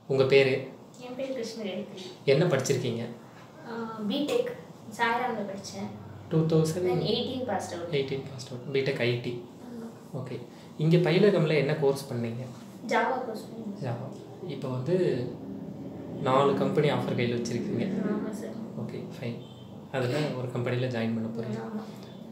உங்கள் பேர் என் பேர் கிருஷ்ணகேத்ரி என்ன படிச்சிருக்கீங்க பிடெக் சாய்ராமில் படித்தேன் two thousand then eighteen passed out eighteen passed out BTech IT okay இங்கே பயிலகமில் என்ன கோர்ஸ் பண்ணீங்க ஜாவா கோர்ஸ் பண்ணி ஜாவா இப்போ வந்து நாலு கம்பெனி ஆஃபர் கையில் வச்சுருக்கீங்க ஆமாம் சார் ஓகே ஃபைன் அதில் ஒரு கம்பெனியில் ஜாயின் பண்ண போகிறீங்க ஆமாம்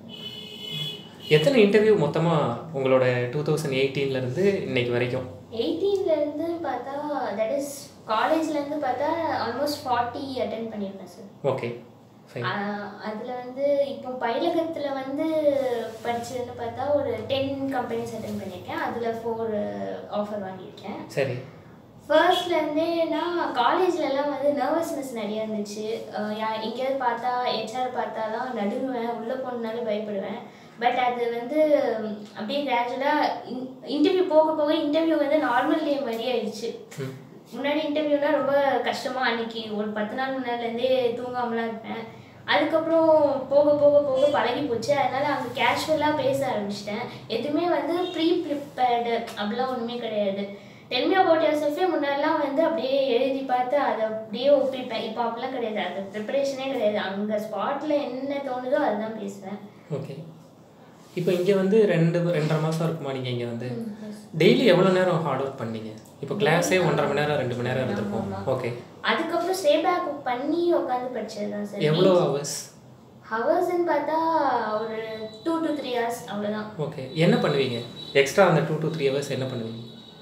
எத்தனை இன்டர்வியூ மொத்தமாக உங்களோட டூ தௌசண்ட் எயிட்டீன்லேருந்து இன்னைக்கு வரைக்கும் எயிட்டீன்லேருந்து பார்த்தா தட் இஸ் காலேஜ்லேருந்து பார்த்தா ஆல்மோஸ்ட் ஃபார்ட்டி அட்டென்ட் பண்ணியிருப்பேன் சார் ஓகே ஃபைன் அதில் வந்து இப்போ பயிலகத்தில் வந்து படிச்சதுன்னு பார்த்தா ஒரு டென் கம்பெனிஸ் அட்டென்ட் பண்ணியிருக்கேன் அதில் ஃபோர் ஆஃபர் வாங்கியிருக்கேன் சரி ஃபர்ஸ்ட்லேருந்தே நான் காலேஜ்லலாம் வந்து நர்வஸ்னஸ் நிறைய இருந்துச்சு அஹ் யா- எங்கேயாவது பார்த்தா ஹெச்ஆர் பார்த்தாலாம் நடுங்குவேன் உள்ளே போனாலே பயப்படுவேன் பட் அது வந்து உம், அப்படியே கிராஜுவலாக இன்டர்வியூ போக போக இன்டர்வியூ வந்து நார்மல் டே மாதிரி ஆயிடுச்சு ம் முன்னாடி இன்டர்வியூனா ரொம்ப கஷ்டமா அன்னைக்கு ஒரு பத்து நாள் முன்னாடிலேருந்தே தூங்காமலாம் இருப்பேன் அதுக்கப்புறம் போக போக போக பழகி போச்சு அதனால அங்கே கேஷுவலாக பேச ஆரம்பிச்சிட்டேன் எதுவுமே வந்து ப்ரீ ப்ரிப்பேர்டு அப்படிலாம் ஒன்றுமே கிடையாது டெல்மி அபவுட் யோர் செல்ஃபே முன்னாடிலாம் வந்து அப்படியே எழுதி பார்த்து அதை அப்படியே ஒப்பிப்பேன் இப்போ அப்படிலாம் கிடையாது அது ப்ரிப்பரேஷனே கிடையாது அங்கே ஸ்பாட்டில் என்ன தோணுதோ அதுதான் பேசுவேன் ஓகே இப்போ இங்கே வந்து ரெண்டு ரெண்டரை மாதம் இருக்குமா நீங்கள் இங்கே வந்து டெய்லி எவ்வளோ நேரம் ஹார்ட் ஒர்க் பண்ணீங்க இப்போ கிளாஸே ஒன்றரை மணி நேரம் ரெண்டு மணி நேரம் இருந்திருக்கும் ஓகே அதுக்கப்புறம் ஸ்டே பேக் பண்ணி உட்காந்து படிச்சது தான் சார் எவ்வளோ ஹவர்ஸ் ஹவர்ஸ்ன்னு பார்த்தா ஒரு டூ டு த்ரீ ஹவர்ஸ் அவ்வளோதான் ஓகே என்ன பண்ணுவீங்க எக்ஸ்ட்ரா அந்த டூ டு த்ரீ ஹவர்ஸ் என்ன பண்ணுவீங்க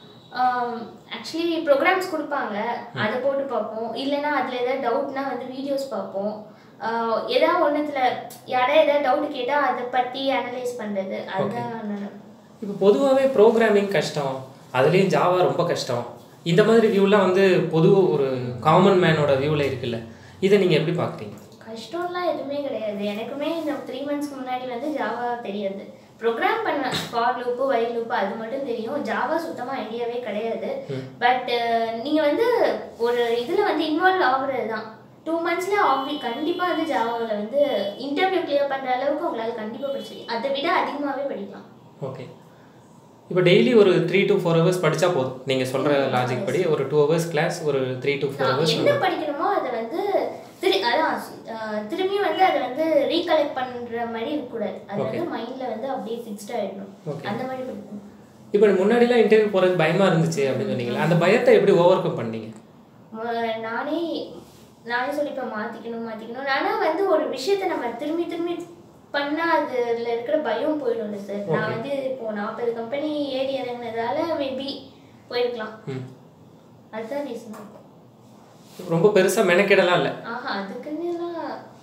ஆக்சுவலி ப்ரோக்ராம்ஸ் கொடுப்பாங்க அதை போட்டு பார்ப்போம் இல்லைன்னா அதில் ஏதாவது டவுட்னா வந்து வீடியோஸ் பார்ப்போம் ஆஹ் ஏதாவது ஒன்றுத்துல யாராவது ஏதாவது டவுட் கேட்டால் அதை பற்றி அனலைஸ் பண்ணுறது அதுதான் நான் இப்போ பொதுவாகவே ப்ரோக்ராமிங் கஷ்டம் அதுலேயும் ஜாவா ரொம்ப கஷ்டம் இந்த மாதிரி வியூலாம் வந்து பொது ஒரு காமன் மேனோட வியூவில் இருக்குல்ல இதை நீங்கள் எப்படி பார்க்குறீங்க கஷ்டம்லாம் எதுவுமே கிடையாது எனக்குமே இந்த த்ரீ மந்த்ஸ்க்கு முன்னாடி வந்து ஜாவா தெரியாது ப்ரோக்ராம் பண்ணுவேன் ஃபார் லூப்பு வைல் லூப்பு அது மட்டும் தெரியும் ஜாவா சுத்தமாக ஐடியாவே கிடையாது பட் நீங்கள் வந்து ஒரு இதில் வந்து இன்வால்வ் ஆகுறது தான் டூ மந்த்ஸில் ஆப்வி கண்டிப்பாக வந்து ஜாவாவில் வந்து இன்டர்வியூ கிளியர் பண்ணுற அளவுக்கு உங்களால் கண்டிப்பாக படிச்சு அதை விட அதிகமாகவே படிக்கலாம் ஓகே இப்போ டெய்லி ஒரு த்ரீ டு ஃபோர் ஹவர்ஸ் படித்தா போதும் நீங்கள் சொல்கிற லாஜிக் படி ஒரு டூ ஹவர்ஸ் கிளாஸ் ஒரு த்ரீ டு ஃபோர் நான் ஹவர்ஸ் என்ன படிக்கணுமோ அதை வந்து திரு அதான் அஹ், திரும்பி வந்து அதை வந்து ரீகலெக்ட் பண்ணுற மாதிரி இருக்கக்கூடாது அது வந்து மைண்டில் வந்து அப்படியே ஃபிக்ஸ்ட் ஆகிடணும் Okay. அந்த மாதிரி படிக்கணும் இப்போ முன்னாடிலாம் இன்டர்வியூ போகிறதுக்கு பயமாக இருந்துச்சு அப்படின்னு சொன்னீங்களா அந்த பயத்தை எப்படி ஓவர் கம் பண்ணீங்க மு- நானே நானே சொல்லிப்பேன் மாற்றிக்கணும் மாற்றிக்கணும் ஆனால் வந்து ஒரு விஷயத்தை நம்ம திரும்பி திரும்பி பண்ணால் அதில் இருக்கிற பயம் போயிடும்ல சார் நான் வந்து இப்போ நாற்பது கம்பெனி ஏறி இறங்கினதால மேபி போயிருக்கலாம் ம் அதுதான் ரீசன் இருக்கும் ரொம்ப பெருசாக மெனக்கெடலாம் இல்லை ஆஹா அதுக்குன்னுலாம்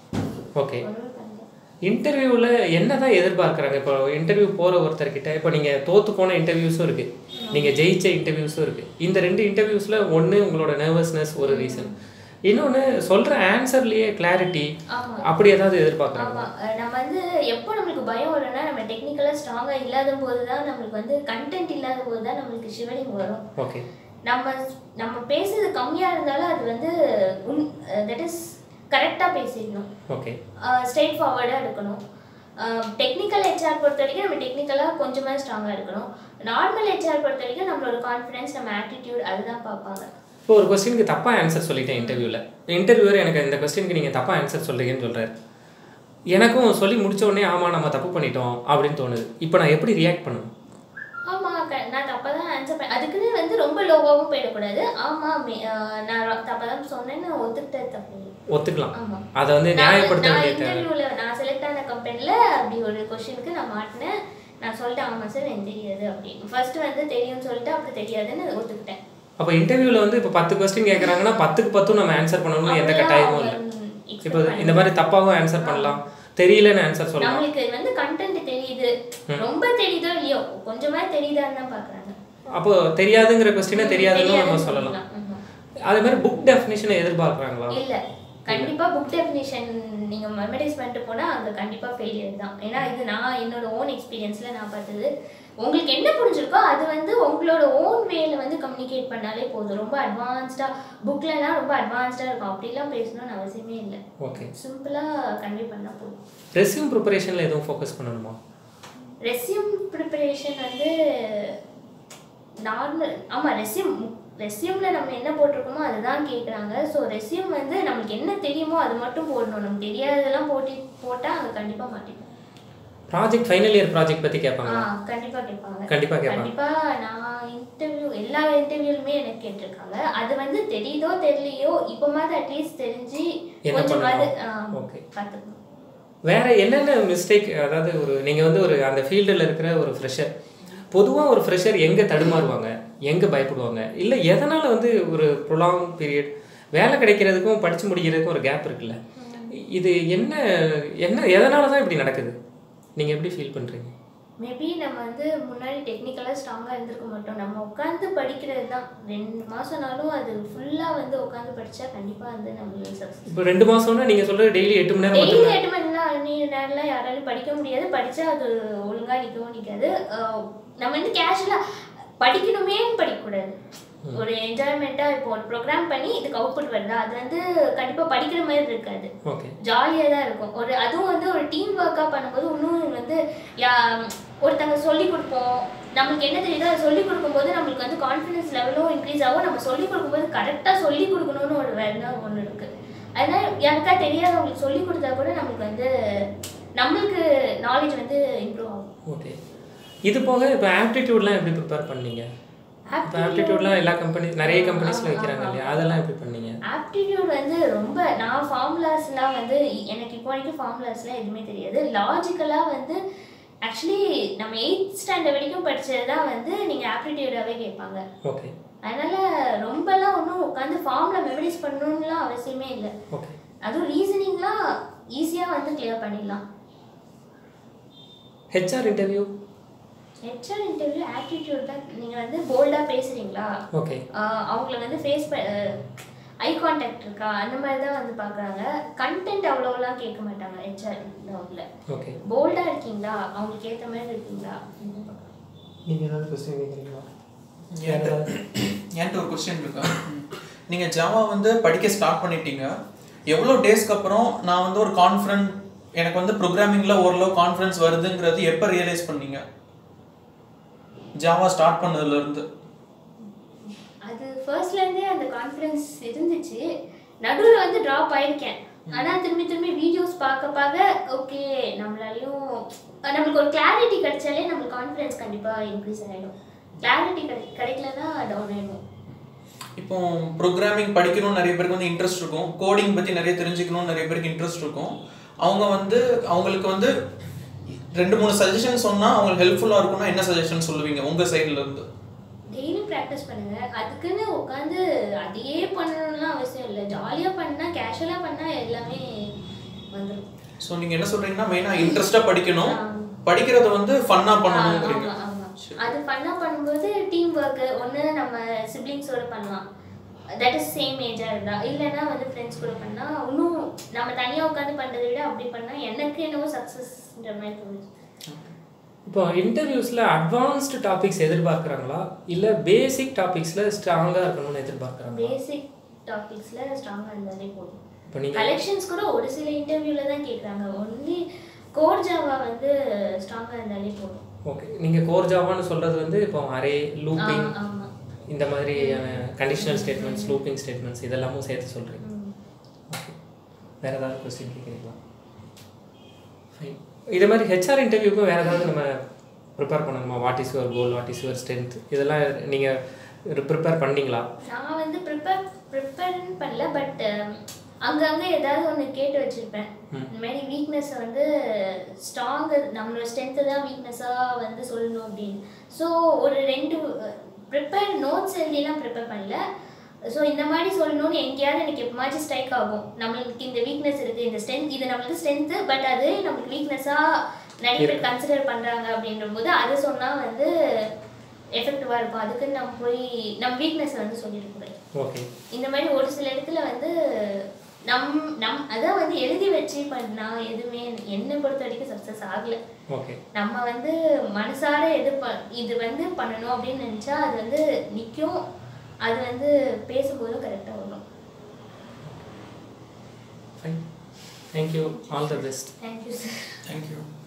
ஓகே ஒன்றும் பண்ணல இன்டர்வியூவில் என்ன தான் எதிர்பார்க்குறாங்க இப்போ இன்டர்வியூ போகிற ஒருத்தர்கிட்ட இப்போ நீங்கள் தோற்று போன இன்டர்வியூஸும் இருக்குது நீங்கள் ஜெயிச்ச இன்டர்வியூஸும் இருக்குது இந்த ரெண்டு இன்டர்வியூஸில் ஒன்று உங்களோட நர்வஸ்னஸ் ஒரு ரீசன் இன்னொன்று சொல்கிற ஆன்சர்லேயே கிளாரிட்டி ஆமா. அப்படி ஏதாவது எதிர்பார்க்குறாங்க ஆமா அஹ் நம்ம வந்து எப்போ நம்மளுக்கு பயம் வரும்னா நம்ம டெக்னிக்கலாக ஸ்ட்ராங்காக இல்லாத போது தான் நம்மளுக்கு வந்து கண்டென்ட் இல்லாத போது தான் நம்மளுக்கு ஷிவரிங் வரும் ஓகே நம்ம நம்ம பேசுறது கம்மியாக இருந்தாலும் அது வந்து உன் தட் இஸ் கரெக்டாக பேசிடணும் ஓகே ஸ்ட்ரெயிட் ஃபார்வர்டாக இருக்கணும் டெக்னிக்கல் ஹெச்ஆர் பொறுத்த வரைக்கும் நம்ம டெக்னிக்கலாக கொஞ்சமாக ஸ்ட்ராங்காக இருக்கணும் நார்மல் ஹெச்ஆர் பொறுத்த வரைக்கும் நம்மளோட கான்ஃபிடன்ஸ் நம்ம ஆட்டிடியூட் அதுதான் பார்ப்பாங்க இப்போ ஒரு கொஸ்டினுக்கு தப்பாக ஆன்சர் சொல்லிட்டேன் இன்டர்வியூவில் இன்டர்வியூவர் எனக்கு இந்த கொஸ்டினுக்கு நீங்கள் தப்பாக ஆன்சர் சொல்கிறீங்கன்னு சொல்கிறாரு எனக்கும் சொல்லி முடிச்ச உடனே ஆமாம் நம்ம தப்பு பண்ணிட்டோம் அப்படின்னு தோணுது இப்போ நான் எப்படி ரியாக்ட் பண்ணணும் ஆமாம் க நான் தப்பாக தான் ஆன்சர் பண்ணேன் அதுக்குன்னு வந்து ரொம்ப லோவாகவும் போயிடக்கூடாது ஆமாம் நான் தப்பாக தான் சொன்னேன்னு ஒத்துக்கிட்டது தப்பு இல்லை. ஒத்துக்கலாம் ஆமா. அதை வந்து நியாயப்படுத்த நான் வேண்டிய தேவை இன்டர்வியூல நான் செலக்ட் ஆன கம்பெனில அப்படி ஒரு கொஸ்டினுக்கு நான் மாட்டினேன் நான் சொல்லிட்டேன் ஆமா சார் எனக்கு தெரியாது அப்படின்னு ஃபர்ஸ்ட் வந்து தெரியும்னு சொல்லிட்டு அப்புறம் தெரியாதுன்னு ஒத்துக்கிட்டேன் அப்போ இன்டர்வியூவில் வந்து இப்போ பத்து கொஸ்டின் கேட்குறாங்கன்னா பத்துக்கு பத்தும் நம்ம ஆன்சர் பண்ணணும்னு எந்த கட்டாயமும் இல்லை இப்போ இந்த மாதிரி தப்பாகவும் ஆன்சர் பண்ணலாம் தெரியலன்னு ஆன்சர் சொல்லலாம் நம்மளுக்கு வந்து கண்டென்ட் தெரியுது ரொம்ப தெரியுதோ இல்லையோ கொஞ்சமா தெரியுதான்னு தான் பாக்குறாங்க அப்போ தெரியாதுங்கிற கொஸ்டினை தெரியாதுன்னு நம்ம தெரியாதுன்னு சொல்லலாம் சொல்லலாம். ஆமா. அதே மாதிரி புக் டெஃபினேஷனை எதிர்பார்க்குறாங்களா இல்ல கண்டிப்பா புக் டெஃபினிஷன் நீங்க மெமரைஸ் பண்ணிட்டு போனா அங்க கண்டிப்பா ஃபெயிலியர் தான் ஏன்னா இது நான் என்னோட ஓன் எக்ஸ்பீரியன்ஸ்ல நான் பார்த்தது உங்களுக்கு என்ன புரிஞ்சிருக்கோ அது வந்து உங்களோட ஓன் வேல வந்து கம்யூனிகேட் பண்ணாலே போதும் ரொம்ப அட்வான்ஸ்டா புக்லலாம் ரொம்ப அட்வான்ஸ்டா இருக்கும் அப்படிலாம் பேசணும்னு அவசியமே இல்லை ஓகே சிம்பிளா கன்வே பண்ணா போதும் ரெஸ்யூம் ப்ரிப்பரேஷனில் எதுவும் ஃபோக்கஸ் பண்ணணுமா ரெஸ்யூம் ப்ரிப்பரேஷன் வந்து நார்மல் ஆமாம் ரெஸ்யூம் ரெஸ்யூம்ல நம்ம என்ன போட்டிருக்கோமோ அதுதான் கேட்குறாங்க ஸோ ரெஸ்யூம் வந்து நமக்கு என்ன தெரியுமோ அது மட்டும் போடணும் நமக்கு தெரியாததெல்லாம் போட்டி போட்டால் அங்கே கண்டிப்பாக மாட்டிப்போம் ப்ராஜெக்ட் ஃபைனல் இயர் ப்ராஜெக்ட் பற்றி ஆ கேட்பாங்க கண்டிப்பாக கேட்பாங்க கண்டிப்பா கேட்பாங்க. கண்டிப்பா நான் இன்டர்வியூ எல்லா இன்டர்வியூலுமே எனக்கு கேட்டிருக்காங்க அது வந்து தெரியுதோ தெரியலையோ இப்போ மாதிரி அட்லீஸ்ட் தெரிஞ்சு என்ன கொஞ்சமாவது பண்ணணும்? Okay. பார்த்துக்கணும் வேற என்னென்ன மிஸ்டேக் அதாவது ஒரு நீங்கள் வந்து ஒரு அந்த ஃபீல்டில் இருக்கிற ஒரு ஃப்ரெஷர் பொதுவாக ஒரு ஃப்ரெஷர் எங்கே தடுமாறுவாங்க எங்கே பயப்படுவாங்க இல்லை எதனால் வந்து ஒரு ப்ரொலாங் பீரியட் வேலை கிடைக்கிறதுக்கும் படித்து முடிக்கிறதுக்கும் ஒரு கேப் இருக்குல்ல இது என்ன என்ன எதனால தான் இப்படி நடக்குது நீங்கள் எப்படி ஃபீல் பண்ணுறீங்க மேபி நம்ம வந்து முன்னாடி டெக்னிக்கலாக ஸ்ட்ராங்காக இருந்திருக்க மாட்டோம் நம்ம உட்காந்து படிக்கிறது தான் ரெண்டு மாதம்னாலும் அது ஃபுல்லாக வந்து உட்காந்து படித்தா கண்டிப்பாக வந்து நம்மளுக்கு சக்ஸஸ் இப்போ ரெண்டு மாதம்னா நீங்கள் சொல்கிறது டெய்லி எட்டு மணி நேரம் டெய்லி மட்டும் எட்டு மணி நேரம் நீ நேரம்லாம் யாராலும் படிக்க முடியாது படித்தா அது ஒழுங்காக நிற்கவும் நிற்காது அஹ் நம்ம வந்து கேஷுவலாக படிக்கணுமே படிக்கக்கூடாது ஒரு என்ஜாய்மெண்ட்டாக இப்போ ஒரு ப்ரோக்ராம் பண்ணி இதுக்கு அவுட்புட் வருதா அது வந்து கண்டிப்பாக படிக்கிற மாதிரி இருக்காது ஓகே ஜாலியாக தான் இருக்கும் ஒரு அதுவும் வந்து ஒரு டீம் ஒர்க்காக பண்ணும்போது இன்னும் வந்து யா ஒருத்தங்க சொல்லி கொடுப்போம் நம்மளுக்கு என்ன தெரியுதோ அதை சொல்லி கொடுக்கும்போது நம்மளுக்கு வந்து கான்ஃபிடன்ஸ் லெவலும் இன்க்ரீஸ் ஆகும் நம்ம சொல்லி கொடுக்கும்போது கரெக்டாக சொல்லி கொடுக்கணும்னு ஒரு வேலை ஒன்று இருக்குது அதனால் யாருக்கா தெரியாதவங்களுக்கு சொல்லி கொடுத்தா கூட நம்மளுக்கு வந்து நம்மளுக்கு நாலேஜ் வந்து இம்ப்ரூவ் ஆகும் ஓகே இது போக இப்போ ஆப்டிடியூட்லாம் எப்படி ப்ரிப்பேர் பண்ணீங்க இப்போ ஆப்டிடியூட்லாம் எல்லா கம்பெனி நிறைய கம்பெனிஸில் வைக்கிறாங்க இல்லையா அதெல்லாம் எப்படி பண்ணீங்க ஆப்டிடியூட் வந்து ரொம்ப நான் ஃபார்முலாஸ்லாம் வந்து எனக்கு இப்போ வரைக்கும் ஃபார்முலாஸ்லாம் எதுவுமே தெரியாது லாஜிக்கலாக வந்து ஆக்சுவலி நம்ம எயித் ஸ்டாண்டர்ட் வரைக்கும் படிச்சது தான் வந்து நீங்கள் ஆப்டிடியூடாகவே கேட்பாங்க ஓகே அதனால ரொம்பலாம் ஒன்றும் உட்காந்து ஃபார்முலா மெமரிஸ் பண்ணணும்லாம் அவசியமே இல்லை ஓகே அதுவும் ரீசனிங்லாம் ஈஸியாக வந்து கிளியர் பண்ணிடலாம் HR interview HR interview aptitude தான் நீங்கள் வந்து போல்டாக பேசுகிறீங்களா ஓகே ஆஹ் அவங்கள வந்து ஃபேஸ் ஐ கான்டாக்ட் இருக்கா அந்த மாதிரி தான் வந்து பார்க்குறாங்க கண்டென்ட் அவ்வளோலாம் கேட்க மாட்டாங்க ஹெச்ஆர் ரவுண்டில் ஓகே போல்டாக இருக்கீங்களா அவங்களுக்கு ஏற்ற மாதிரி இருக்கீங்களா நீங்கள் ஏதாவது கொஸ்டின் கேட்குறீங்களா என்கிட்ட என்கிட்ட ஒரு கொஸ்டின் இருக்கு நீங்கள் ஜாவா வந்து படிக்க ஸ்டார்ட் பண்ணிட்டீங்க எவ்வளோ டேஸ்க்கு அப்புறம் நான் வந்து ஒரு கான்ஃபிடன்ட் எனக்கு வந்து ப்ரோக்ராமிங்கில் ஓரளவு கான்ஃபிடன்ஸ் வருதுங்கிறது எப்போ ரியலைஸ் பண்ணீங்க ஜாவா ஸ்டார்ட் பண்ணதுலேருந்து அது ஃபர்ஸ்ட்லேருந்தே அந்த கான்ஃபிடன்ஸ் இருந்துச்சு நடுவில் வந்து ட்ராப் ஆயிருக்கேன் ஆனால் திரும்பி திரும்பி வீடியோஸ் பார்க்க பார்க்க ஓகே நம்மளாலையும் நம்மளுக்கு ஒரு கிளாரிட்டி கிடைச்சாலே நம்மளுக்கு கான்ஃபிடன்ஸ் கண்டிப்பாக இன்க்ரீஸ் ஆகிடும் கிளாரிட்டி கிடை கிடைக்கலன்னா டவுன் ஆகிடும் இப்போ ப்ரோக்ராமிங் படிக்கணும்னு நிறைய பேருக்கு வந்து இன்ட்ரெஸ்ட் இருக்கும் கோடிங் பற்றி நிறைய தெரிஞ்சுக்கணும்னு நிறைய பேருக்கு இன்ட்ரெஸ்ட் இருக்கும் அவங்க வந்து அவங்களுக்கு வந்து ரெண்டு மூணு சஜஷன் சொன்னால் அவங்களுக்கு ஹெல்ப்ஃபுல்லாக இருக்கும்னா என்ன சஜஷன் சொல்லுவீங்க உங்கள் சைடுல இருந்து டெய்லி ப்ராக்டிஸ் பண்ணுங்க அதுக்குன்னு உட்காந்து அதையே பண்ணணும்லாம் அவசியம் இல்லை ஜாலியாக பண்ணா கேஷுவலாக பண்ணா எல்லாமே வந்துடும் ஸோ நீங்கள் என்ன சொல்கிறீங்கன்னா மெயினாக இன்ட்ரெஸ்ட்டாக படிக்கணும் ஆ. படிக்கிறத வந்து ஃபன்னாக பண்ணணுங்கிறீங்க ஆமா ஆமா அது பண்ணா பண்ணும்போது டீம் ஒர்க் ஒன்று நம்ம சிப்ளிங்ஸோட பண்ணலாம் தட் இஸ் சேம் ஏஜாக இருந்தா இல்லைன்னா வந்து ஃப்ரெண்ட்ஸ் கூட பண்ணா இன்னும் நம்ம தனியாக உட்காந்து பண்ணுறதை விட அப்படி பண்ணா எனக்கு என்னவோ சக்ஸஸ்ன்ற மாதிரி தோணுச்சு இப்போ இன்டர்வியூஸில் அட்வான்ஸ்டு டாபிக்ஸ் எதிர்பார்க்குறாங்களா இல்லை பேசிக் டாபிக்ஸில் ஸ்ட்ராங்காக இருக்கணும்னு எதிர்பார்க்குறாங்களா பேசிக் டாபிக்ஸில் ஸ்ட்ராங்காக இருந்தாலே போதும் இப்போ நீங்கள் கலெக்ஷன்ஸ் கூட ஒரு சில இன்டர்வியூவில் தான் கேட்குறாங்க ஒன்லி கோர் ஜாவா வந்து ஸ்ட்ராங்காக இருந்தாலே போதும் ஓகே நீங்கள் கோர் ஜாவான்னு சொல்கிறது வந்து இப்போ அரே லூப்பிங் ஆ, ஆமா இந்த மாதிரியான கண்டிஷனல் ஸ்டேட்மெண்ட்ஸ் லூப்பிங் ஸ்டேட்மெண்ட்ஸ் இதெல்லாமும் சேர்த்து சொல்கிறீங்க ம். ஓகே வேறு ஏதாவது கொஸ்டின் கேட்குறீங்களா ஃபைன் இதே மாதிரி ஹெச்ஆர் இன்டர்வியூக்கும் வேறு ஏதாவது நம்ம ப்ரிப்பேர் பண்ணணுமா what is your goal what is your strength இதெல்லாம் நீங்கள் ப்ரிப்பேர் பண்ணீங்களா நான் வந்து ப்ரிப்பேர் ப்ரிப்பேர்னு பண்ணல பட் அங்கங்கே ஏதாவது ஒன்று கேட்டு வச்சுருப்பேன் இந்த மாதிரி வீக்னஸை வந்து ஸ்ட்ராங்கு நம்மளோட ஸ்ட்ரென்த்து தான் வீக்னஸாக வந்து சொல்லணும் அப்படின்னு ஸோ ஒரு ரெண்டு ப்ரிப்பேர் நோட்ஸ் எழுதிலாம் ப்ரிப்பேர் பண்ணல ஸோ இந்த மாதிரி சொல்லணும்னு எங்கேயாவது எனக்கு எப்பமாச்சும் ஸ்ட்ரைக் ஆகும் நம்மளுக்கு இந்த வீக்னஸ் இருக்குது இந்த ஸ்ட்ரென்த் இது நம்மளுக்கு ஸ்ட்ரென்த்து பட் அது நம்மளுக்கு வீக்னஸாக நிறைய பேர் கன்சிடர் பண்ணுறாங்க அப்படின்ற போது அதை சொன்னால் வந்து எஃபெக்டிவாக இருக்கும் அதுக்குன்னு நம்ம போய் நம்ம வீக்னஸை வந்து சொல்லிடக்கூடாது ஓகே இந்த மாதிரி ஒரு சில இடத்துல வந்து நம் நம் அதான் வந்து எழுதி வச்சு பண்ணா எதுவுமே என்னை பொறுத்த வரைக்கும் சக்ஸஸ் ஆகலை ஓகே நம்ம வந்து மனசார எது ப இது வந்து பண்ணணும் அப்படின்னு நினச்சா அது வந்து நிற்கும் அது வந்து பேசும்போதும் கரெக்டாக வரும் fine thank you all the best thank you sir thank you